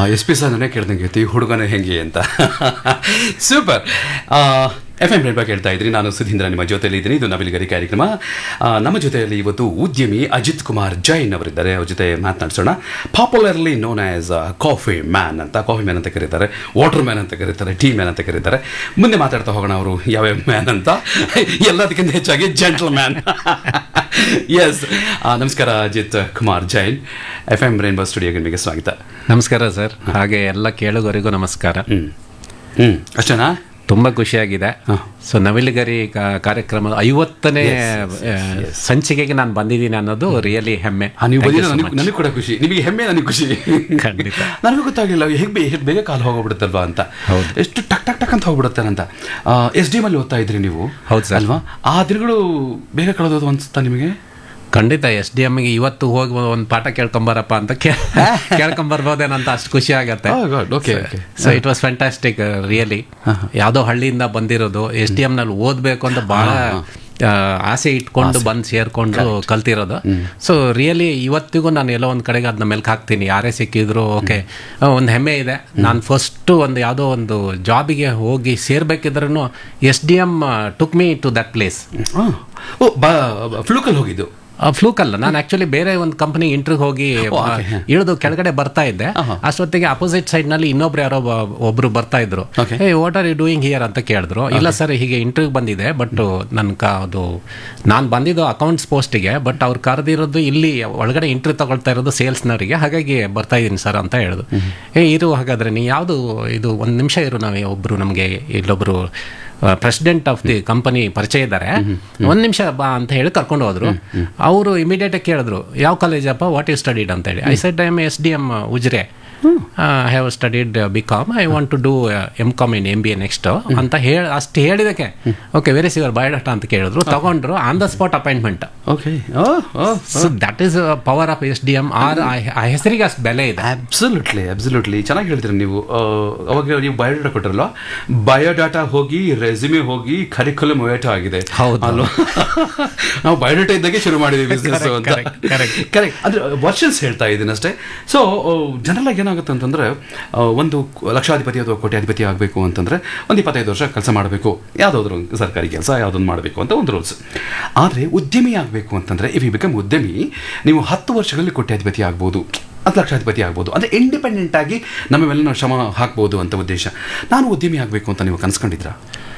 S P sir ನನಗೆ ಕೇಳ್ದಂಗೆ ಇತ್ತು, ಈ ಹುಡುಗನ ಹೆಂಗೆ ಅಂತ ಸೂಪರ್ ಎಫ್ ಎಂ ರೇಡ್ಬಾ ಕೇಳ್ತಾ ಇದ್ರಿ ನಾನು ಸುಧೀಂದ್ರ ನಿಮ್ಮ ಜೊತೆಯಲ್ಲಿ ಇದ್ದೀನಿ ಇದು ನವಿಲುಗರಿ ಕಾರ್ಯಕ್ರಮ ಆ, ನಮ್ಮ ಜೊತೆಯಲ್ಲಿ ಇವತ್ತು ಉದ್ಯಮಿ ಅಜಿತ್ ಕುಮಾರ್ ಜೈನ್ ಅವರಿದ್ದಾರೆ ಅವ್ರ ಜೊತೆ ಮಾತನಾಡಿಸೋಣ popularly known as coffee man ಅಂತ ಕಾಫಿ ಮ್ಯಾನ್ ಅಂತ ಕರೀತಾರೆ ವಾಟರ್ ಮ್ಯಾನ್ ಅಂತ ಕರೀತಾರೆ ಟೀ ಮ್ಯಾನ್ ಅಂತ ಕರೀತಾರೆ ಮುಂದೆ ಮಾತಾಡ್ತಾ ಹೋಗೋಣ ಅವರು ಯಾವ್ಯಾವ ಮ್ಯಾನ್ ಅಂತ ಎಲ್ಲದಕ್ಕಿಂತ ಹೆಚ್ಚಾಗಿ ಜೆಂಟಲ್ ಮ್ಯಾನ್ ಎಸ್ ನಮಸ್ಕಾರ Ajit Kumar Jain F M rainbow ಸ್ಟುಡಿಯೋಗೆ ನಿಮಗೆ ಸ್ವಾಗತ ನಮಸ್ಕಾರ ಸರ್ ಹಾಗೆ ಎಲ್ಲ ಕೇಳುಗರಿಗೂ ನಮಸ್ಕಾರ ಹ್ಮ್ ಹ್ಮ್ ಅಷ್ಟೇನಾ ತುಂಬಾ ಖುಷಿಯಾಗಿದೆ ಸೊ ನವಿಲುಗರಿ ಕಾ- ಕಾರ್ಯಕ್ರಮದ ಐವತ್ತನೇ ಆ, ಸಂಚಿಕೆಗೆ ನಾನು ಬಂದಿದ್ದೀನಿ ಅನ್ನೋದು ರಿಯಲಿ ಹೆಮ್ಮೆ ಆ, ನೀವು Thank you ಬಂದಿರೋ so ನನಗೆ much. ನನಗೆ ಕೂಡ ಖುಷಿ ನಿಮಗೆ ಹೆಮ್ಮೆ ನನಗೆ ಖುಷಿ ಖಂಡಿತ. ನನಗೂ ಗೊತ್ತಾಗಲಿಲ್ಲ ಹೇಗೆ ಬೇ ಎಷ್ಟು ಬೇಗ ಕಾಲು ಹೋಗ್ಬಿಡುತ್ತಲ್ವಾ ಅಂತ ಹೌದು. ಎಷ್ಟು ಟಕ್ ಟಕ್ ಟಕ್ ಅಂತ ಹೋಗ್ಬಿಡುತ್ತೆ ಅಂತ ಎಸ್ ಡಿ ಅಲ್ಲಿ ಓದ್ತಾ ಇದ್ರಿ ನೀವು ಹೌದು ಸರ್. ಅಲ್ವಾ ಆ ದಿನಗಳು ಬೇಗ ಕಳೆದೋದು ಅನ್ಸುತ್ತಾ ನಿಮಗೆ ಖಂಡಿತ ಎಸ್ ಡಿ ಎಮ್ಗೆ ಇವತ್ತು ಹೋಗಿ ಒಂದು ಪಾಠ ಕೇಳ್ಕೊಂಬರಪ್ಪ ಅಂತ ಕೇ- ಕೇಳ್ಕೊಂಬರ್ಬೋದೇನಂತ ಅಷ್ಟು ಖುಷಿ ಆಗತ್ತೆ Oh, God. Okay, okay. So it was fantastic really ಯಾವುದೋ ಹಳ್ಳಿಯಿಂದ ಬಂದಿರೋದು ಎಸ್ ಡಿ ನಲ್ಲಿ ಓದಬೇಕು ಅಂತ ಬಹಳ ಆ, ಆಸೆ ಇಟ್ಕೊಂಡು ಬಂದು ಸೇರ್ಕೊಂಡು ಕಲ್ತಿರೋದು ಸೊ ರಿಯಲಿ ಇವತ್ತಿಗೂ ನಾನು ಎಲ್ಲೋ ಒಂದು ಕಡೆಗೆ ಅದನ್ನ ಮೆಲ್ಕ್ ಹಾಕ್ತೀನಿ ಯಾರೇ ಸಿಕ್ಕಿದ್ರು ಓಕೆ ಒಂದು ಹೆಮ್ಮೆ ಇದೆ ನಾನು ಫಸ್ಟ್ ಒಂದು ಯಾವುದೋ ಒಂದು ಜಾಬಿಗೆ ಹೋಗಿ ಸೇರ್ಬೇಕಿದ್ರೂ S D M took me to that place ಆ. ಓ ಬಾ ಫ್ಲೂಕಲ್ಲಿ ಹೋಗಿದ್ದು ಫ್ಲೂಕ್ ಅಲ್ಲ ನಾನು ಆಕ್ಚುಲಿ ಬೇರೆ ಒಂದು ಕಂಪನಿ ಇಂಟರ್ವ್ಯೂ ಹೋಗಿ ಇಳಿದು ಕೆಳಗಡೆ ಬರ್ತಾ ಇದ್ದೆ ಅಷ್ಟೊತ್ತಿಗೆ ಅಪೋಸಿಟ್ ಸೈಡ್ ನಲ್ಲಿ ಇನ್ನೊಬ್ರು ಯಾರೋ ಒಬ್ಬ- ಒಬ್ರು ಬರ್ತಾ ಇದ್ರು Okay. ಏ what are you doing here ಅಂತ ಕೇಳಿದ್ರು ಇಲ್ಲ ಸರ್ ಹೀಗೆ ಇಂಟರ್ವ್ಯೂ ಬಂದಿದೆ ಬಟ್ ನನ್ ಕ ಅದು ನಾನು ಬಂದಿದ್ದು ಅಕೌಂಟ್ಸ್ ಪೋಸ್ಟಿಗೆ ಬಟ್ ಅವ್ರು ಕರೆದಿರೋದು ಇಲ್ಲಿ ಒಳಗಡೆ ಇಂಟರ್ವ್ಯೂ ತಗೊಳ್ತಾ ಇರೋದು ಸೇಲ್ಸ್ನವರಿಗೆ ಹಾಗಾಗಿ ಬರ್ತಾ ಇದ್ದೀನಿ ಸರ್ ಅಂತ ಹೇಳಿದ್ರು ಏ ಇರು ಹಾಗಾದ್ರೆ ನೀ ಯಾವುದು ಇದು ಒಂದು ನಿಮಿಷ ಇರು ನಾವು ಒಬ್ರು ನಮಗೆ ಇಲ್ಲೊಬ್ರು ಪ್ರೆಸಿಡೆಂಟ್ ಆಫ್ ದಿ ಕಂಪನಿ ಪರಿಚಯ ಇದ್ದಾರೆ ಒಂದ್ ನಿಮಿಷ ಬಾ ಅಂತ ಹೇಳಿ ಕರ್ಕೊಂಡು ಹೋದ್ರು ಅವರು ಇಮಿಡಿಯೇಟ್ ಕೇಳಿದ್ರು ಯಾವ ಕಾಲೇಜಪ್ಪ ವಾಟ್ ಯು ಸ್ಟಡಿಡ್ ಅಂತ ಹೇಳಿ I said I am S D M Ujire I have studied B com I want to do M com in M B A next ಅಂತ ಹೇಳಿ ಅಷ್ಟು ಹೇಳಿದಕ್ಕೆ ಓಕೆ ವೆರಿ ಸಿವರ್ ಬಯೋಡಾಟಾ ಅಂತ ಕೇಳಿದ್ರು ತಗೊಂಡ್ರು on the spot appointment okay oh oh so that is power of S D M ಆರ್ ಆ ಹೆಸರಿಗೆ ಅಷ್ಟು ಬೆಲೆ ಇದೆ ಅಬ್ಸಲ್ಯೂಟ್ಲಿ ಅಬ್ಸಲ್ಯೂಟ್ಲಿ ಚೆನ್ನಾಗಿ ಹೇಳ್ತೀರಿ ನೀವು ಆ, ಅವಾಗ ನೀವು ಬಯೋಡಾಟಾ ಕೊಟ್ಟಿರಲ್ಲ ಬಯೋಡಾಟಾ ಹೋಗಿ ರೆಸ್ಯೂಮೆ ಹೋಗಿ ಕರಿಕ್ಯುಲಮ್ ವೇಟ್ ಆಗಿದೆ ಹೌದು. ಅಲ್ವಾ ನಾವು ಬಯೋಡಾಟಾ ಇದ್ದಾಗೆ ಶುರು ಮಾಡಿದ್ವಿ ಬಿಸ್ನೆಸ್ Correct, ಅಂತ correct, correct. ಕರೆಕ್ಟ್ ಅಂದ್ರೆ ವರ್ಷನ್ಸ್ ಹೇಳ್ತಾ ಇದ್ದೀನಿ ಅಷ್ಟೇ ಸೊ ಜನರಲ್ ಆಗಿ ಏನಾಗುತ್ತೆ ಅಂತಂದ್ರೆ ಆ, ಒಂದು ಲಕ್ಷಾಧಿಪತಿ ಅಥವಾ ಕೋಟ್ಯಾಧಿಪತಿ ಆಗಬೇಕು ಅಂತಂದ್ರೆ ಒಂದು ಇಪ್ಪತ್ತೈದು ವರ್ಷ ಕೆಲಸ ಮಾಡಬೇಕು ಯಾವುದಾದ್ರು ಸರ್ಕಾರಿ ಕೆಲಸ ಯಾವುದೊಂದು ಮಾಡಬೇಕು ಅಂತ ಒಂದು ರೂಲ್ಸ್ ಆದರೆ ಉದ್ಯಮಿ ಆಗಬೇಕು ಅಂತಂದ್ರೆ ಇಫ್ ಯು ಬಿಕಮ್ ಉದ್ಯಮಿ ನೀವು ಹತ್ತು ವರ್ಷಗಳಲ್ಲಿ ಕೋಟ್ಯಾಧಿಪತಿ ಆಗ್ಬೋದು ಹತ್ತು ಲಕ್ಷಾಧಿಪತಿ ಆಗ್ಬೋದು ಅಂದರೆ ಇಂಡಿಪೆಂಡೆಂಟ್ ಆಗಿ ನಮ್ಮ ಮೇಲೆ ನಾವು ಶ್ರಮ ಹಾಕ್ಬೋದು ಅಂತ ಉದ್ದೇಶ ನಾನು ಉದ್ಯಮಿ ಆಗಬೇಕು ಅಂತ ನೀವು ಕನ್ಸ್ಕೊಂಡಿದ್ರಾ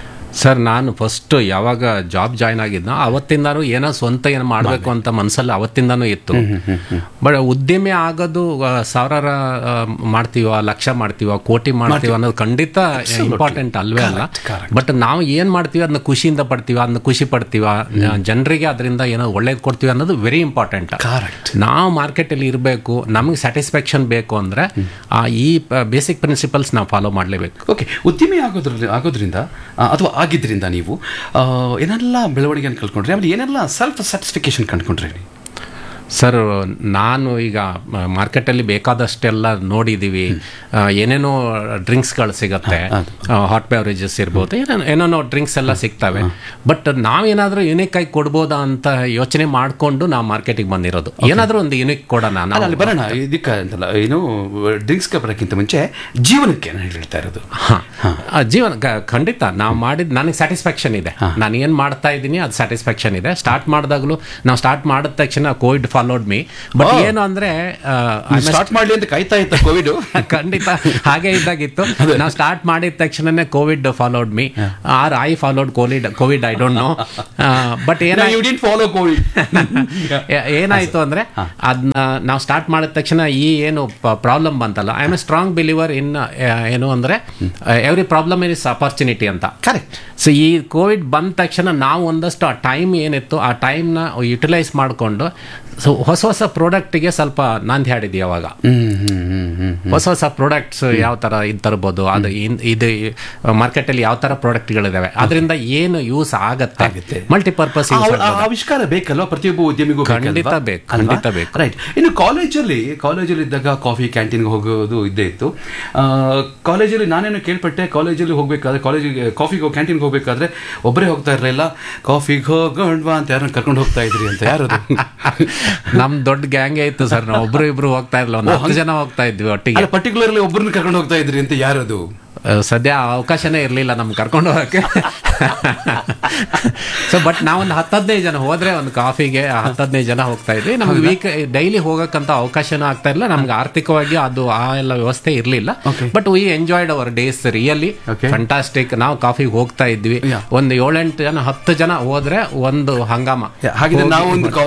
ಸರ್ ನಾನು ಫಸ್ಟ್ ಯಾವಾಗ ಜಾಬ್ ಜಾಯ್ನ್ ಆಗಿದ್ನೋ ಅವತ್ತಿಂದಾನು ಏನೋ ಸ್ವಂತ ಏನೋ ಮಾಡಬೇಕು ಅಂತ ಮನಸ್ಸಲ್ಲಿ ಅವತ್ತಿಂದಾನು ಇತ್ತು ಬಟ್ ಉದ್ಯಮಿ ಆಗೋದು ಆ, ಸಾವಿರಾರ ಆ, ಮಾಡ್ತೀವ ಲಕ್ಷ ಮಾಡ್ತೀವ ಕೋಟಿ ಮಾಡ್ತೀವ ಅನ್ನೋದು ಖಂಡಿತ ಇಂಪಾರ್ಟೆಂಟ್ ಅಲ್ವೇ ಅಲ್ಲ ಬಟ್ ನಾವು ಏನ್ ಮಾಡ್ತೀವಿ ಅದನ್ನ ಖುಷಿಯಿಂದ ಪಡ್ತೀವ ಅದನ್ನ ಖುಷಿ ಪಡ್ತೀವ ಜನರಿಗೆ ಅದರಿಂದ ಏನೋ ಒಳ್ಳೇದು ಕೊಡ್ತೀವಿ ಅನ್ನೋದು ವೆರಿ ಇಂಪಾರ್ಟೆಂಟ್ ಕರೆಕ್ಟ್ ನಾವು ಮಾರ್ಕೆಟಲ್ಲಿ ಇರಬೇಕು ನಮಗೆ ಸ್ಯಾಟಿಸ್ಫ್ಯಾಕ್ಷನ್ ಬೇಕು ಅಂದ್ರೆ ಆ ಈ ಬೇಸಿಕ್ ಪ್ರಿನ್ಸಿಪಲ್ಸ್ ನಾವು ಫಾಲೋ ಮಾಡಲೇಬೇಕು ಓಕೆ ಉದ್ಯಮಿ ಆಗೋದ್ರಲ್ಲಿ ಆಗೋದ್ರಿಂದ ಆ, ಅಥವಾ ಆಗಿದ್ರಿಂದ ನೀವು ಆ, ಏನೆಲ್ಲ ಬೆಳವಣಿಗೆಯನ್ನು ಕಲ್ತ್ಕೊಂಡ್ರಿ ಆಮೇಲೆ ಏನೆಲ್ಲ ಸೆಲ್ಫ್ ಸ್ಯಾಟಿಸ್ಫಿಕೇಶನ್ ಕಂಡ್ಕೊಂಡ್ರಿ ನೀವು ಸರ್ ನಾನು ಈಗ ಮಾರ್ಕೆಟಲ್ಲಿ ಬೇಕಾದಷ್ಟೆಲ್ಲ ನೋಡಿದ್ದೀವಿ ಆ, ಏನೇನೋ ಡ್ರಿಂಕ್ಸ್ಗಳು ಸಿಗತ್ತೆ ಹಾಟ್ ಬ್ಯಾವರೇಜಸ್ ಇರ್ಬೋದು ಏನೇನೋ ಏನೇನೋ ಡ್ರಿಂಕ್ಸ್ ಎಲ್ಲ ಸಿಗ್ತವೆ ಬಟ್ ನಾವೇನಾದರೂ ಯುನಿಕ್ ಆಗಿ ಕೊಡ್ಬೋದಾ ಅಂತ ಯೋಚನೆ ಮಾಡಿಕೊಂಡು ನಾವು ಮಾರ್ಕೆಟಿಗೆ ಬಂದಿರೋದು ಏನಾದರೂ ಒಂದು ಯುನಿಕ್ ಕೊಡೋಣ ಅಲ್ಲ ನಾವು ಅಲ್ಲಿ ಬರೋಣ ಇದಕ್ಕೆ ಅಂತಲ್ಲ ಏನು ಡ್ರಿಂಕ್ಸ್ಗೆ ಬರೋಕ್ಕಿಂತ ಮುಂಚೆ ಜೀವನಕ್ಕೆ ನಾನು ಹೇಳ್ತಾ ಇರೋದು ಹಾ. ಆ, ಜೀವನ ಕ- ಖಂಡಿತ ನಾವು ಮಾಡಿದ ನನಗೆ ಸ್ಯಾಟಿಸ್ಫ್ಯಾಕ್ಷನ್ ಇದೆ ನಾನು ಏನು ಮಾಡ್ತಾ ಇದ್ದೀನಿ ಅದು ಸ್ಯಾಟಿಸ್ಫ್ಯಾಕ್ಷನ್ ಇದೆ ಸ್ಟಾರ್ಟ್ ಮಾಡಿದಾಗಲೂ ನಾವು ಸ್ಟಾರ್ಟ್ ಮಾಡಿದ ತಕ್ಷಣ ಕೋವಿಡ್ ಫಾಲೋಡ್ ಮೀ ಬಟ್ ಏನು ಅಂದ್ರೆ ಆ, I'm a ಸ್ಟಾರ್ಟ್ ಮಾಡ್ಲಿ ಅಂತ ಕಾಯ್ತಾ ಇತ್ತ ಕೋವಿಡ್ ಖಂಡಿತ ಹಾಗೆ ಇದ್ದಾಗಿತ್ತು ನಾವು ಸ್ಟಾರ್ಟ್ ಮಾಡಿದ ತಕ್ಷಣನೇ Covid followed me or I followed Covid Covid I don't know but ಏನಾಯ್ತು ಯು ಡಿಂಟ್ ಫಾಲೋ ಕೋವಿಡ್ ಏ- ಏನಾಯ್ತು ಅಂದ್ರೆ ಅದನ್ನ ನಾವು ಸ್ಟಾರ್ಟ್ ಮಾಡಿದ ತಕ್ಷಣ ಈ ಏನು ಪ್ರಾಬ್ಲಮ್ ಬಂತಲ್ಲ I am a strong believer in ಏನು ಅಂದ್ರೆ ಎವ್ರಿ ಪ್ರಾಬ್ಲಮ್ ಇಸ್ ಅಪರ್ಚುನಿಟಿ ಅಂತ ಕರೆಕ್ಟ್ ಸೊ ಈ ಕೋವಿಡ್ ಬಂದ ತಕ್ಷಣ ನಾವು ಒಂದಷ್ಟು ಆ ಟೈಮ್ ಏನಿತ್ತು ಆ ಟೈಮ್ನ ಯುಟಿಲೈಸ್ ಮಾಡಿಕೊಂಡು ಸೊ ಹೊಸ ಹೊಸ ಪ್ರಾಡಕ್ಟಿಗೆ ಸ್ವಲ್ಪ ನಾಂದಿ ಹಾಡಿದ್ವಿ ಅವಾಗ ಹ್ಮ್ ಹ್ಮ್ ಹ್ಮ್ ಹ್ಮ್ ಹೊಸ ಹೊಸ ಪ್ರಾಡಕ್ಟ್ಸ್ ಯಾವ ತರ ಇದು ತರ್ಬೋದು ಅದು ಇನ್- ಇದು ಮಾರ್ಕೆಟಲ್ಲಿ ಯಾವ ತರ ಪ್ರಾಡಕ್ಟ್ಗಳಿದಾವೆ ಅದರಿಂದ ಏನು ಯೂಸ್ ಆಗತ್ತೆ ಆಗುತ್ತೆ. ಮಲ್ಟಿಪರ್ಪಸ್ ಆ- ಯೂಸ್ ಆ ಆವಿಷ್ಕಾರ ಬೇಕಲ್ವಾ ಪ್ರತಿಯೊಬ್ಬ ಉದ್ಯಮಿಗೂ ಖಂಡಿತ ಬೇಕು, ಖಂಡಿತ ಬೇಕು. ರೈಟ್ ಇನ್ನು ಕಾಲೇಜಲ್ಲಿ ಕಾಲೇಜಲ್ಲಿ ಇದ್ದಾಗ ಕಾಫಿ ಕ್ಯಾಂಟೀನ್ಗೆ ಹೋಗೋದು ಇದ್ದೇ ಇತ್ತು ಆ, ಕಾಲೇಜಲ್ಲಿ ನಾನೇನು ಕೇಳ್ಪಟ್ಟೆ ಕಾಲೇಜಲ್ಲಿ ಹೋಗ್ಬೇಕಾದ್ರೆ ಕಾಲೇಜಿಗೆ ಕಾಫಿಗೆ ಕ್ಯಾಂಟೀನ್ಗೆ ಹೋಗ್ಬೇಕಾದ್ರೆ ಒಬ್ಬರೇ ಹೋಗ್ತಾ ಇರಲಿಲ್ಲ ಕಾಫಿಗೆ ಹೋಗೋಣ್ವಾ ಅಂತ ಯಾರನ್ನ ಕರ್ಕೊಂಡು ಹೋಗ್ತಾ ಇದ್ರಿ ಅಂತ ಯಾರದು ನಮ್ ದೊಡ್ಡ ಗ್ಯಾಂಗೇ ಇತ್ತು ಸರ್ ನಾವು ಒಬ್ರು ಇಬ್ರು ಹೋಗ್ತಾ ಇರ್ಲಿಲ್ಲ ಒಂದು ಹತ್ತು ಜನ ಹೋಗ್ತಾ ಇದ್ವಿ ಒಟ್ಟಿಗೆ ಒಟ್ಟಿಗೆ ಅಲ್ಲ ಪರ್ಟಿಕ್ಯುಲರ್ಲಿ ಒಬ್ಬರನ್ನ ಕರ್ಕೊಂಡು ಹೋಗ್ತಾ ಇದ್ರಿ ಅಂತ ಯಾರದು ಆ, ಸದ್ಯ ಆ ಅವಕಾಶನೇ ಇರಲಿಲ್ಲ ನಮ್ಗೆ ಕರ್ಕೊಂಡು ಹೋಗಕ್ಕೆ ಸೊ ಬಟ್ ನಾವೊಂದು ಹತ್ತು ಹದಿನೈದು ಜನ ಹೋದ್ರೆ ಒಂದು ಕಾಫಿಗೆ ಹತ್ತು ಹದಿನೈದು ಜನ ಹೋಗ್ತಾ ಇದ್ವಿ ನಮ್ಗೆ ವೀಕ್ ಡೈಲಿ ಹೋಗಕ್ಕಂತ ಅವಕಾಶನೂ ಆಗ್ತಾ ಇಲ್ಲ ನಮ್ಗೆ ಆರ್ಥಿಕವಾಗಿ ಅದು ಆ ಎಲ್ಲ ವ್ಯವಸ್ಥೆ ಇರಲಿಲ್ಲ Okay. But we enjoyed our days really Okay. Fantastic ನಾವು ಕಾಫಿಗೆ ಹೋಗ್ತಾ ಇದ್ವಿ Yeah. ಒಂದು ಏಳೆಂಟು ಜನ ಹತ್ತು ಜನ ಹೋದ್ರೆ ಒಂದು ಹಂಗಾಮ ಹಾಗಿದ್ರೆ ನಾವು ಒಂದು